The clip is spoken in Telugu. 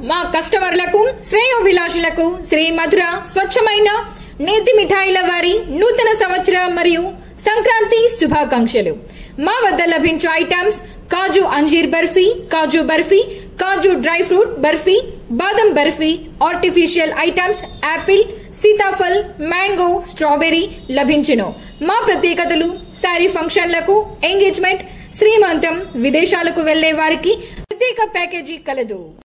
మా కస్టమర్లకు శ్రేయోభిలాషులకు శ్రీ మధుర స్వచ్ఛమైన నేతి మిఠాయిల వారి నూతన సంవత్సర మరియు సంక్రాంతి శుభాకాంక్షలు మా వద్ద లభించే items kaju anjeer barfi kaju barfi kaju dry fruit barfi badam barfi artificial items apple sitaphal mango strawberry లభించును మా ప్రత్యేకతలు శారీ ఫంక్షన్లకు ఎంగేజ్మెంట్ శ్రీమంతం విదేశాలకు వెళ్లే వారికి ప్రత్యేక ప్యాకేజీ కలదు